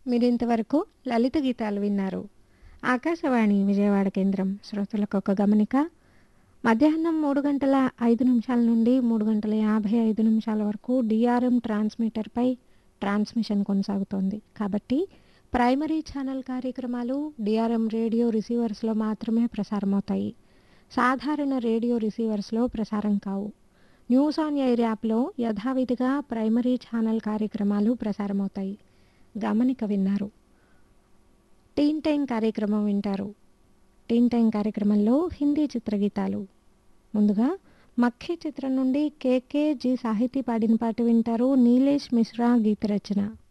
మీరు ఇంతవరకు లలిత గీతాలు విన్నారు ఆకాశవాణి విజయవాడ కేంద్రం శ్రోతలకు ఒక గమనిక మధ్యాహ్నం మూడు గంటల ఐదు నిమిషాల నుండి మూడు గంటల యాభై ఐదు నిమిషాల వరకు డిఆర్ఎం ట్రాన్స్మిటర్పై ట్రాన్స్మిషన్ కొనసాగుతోంది కాబట్టి ప్రైమరీ ఛానల్ కార్యక్రమాలు డిఆర్ఎం రేడియో రిసీవర్స్లో మాత్రమే ప్రసారమవుతాయి సాధారణ రేడియో రిసీవర్స్లో ప్రసారం కావు న్యూస్ ఆన్ ఎయిర్ యాప్లో యథావిధిగా ప్రైమరీ ఛానల్ కార్యక్రమాలు ప్రసారమవుతాయి గమనిక విన్నారు టీన్ టైం కార్యక్రమం వింటారు టీన్ టైం కార్యక్రమంలో హిందీ చిత్రగీతాలు ముందుగా మక్కీ చిత్రం నుండి కేకే జి సాహితీ పాడిన పాట వింటారు నీలేష్ మిశ్రా గీత రచన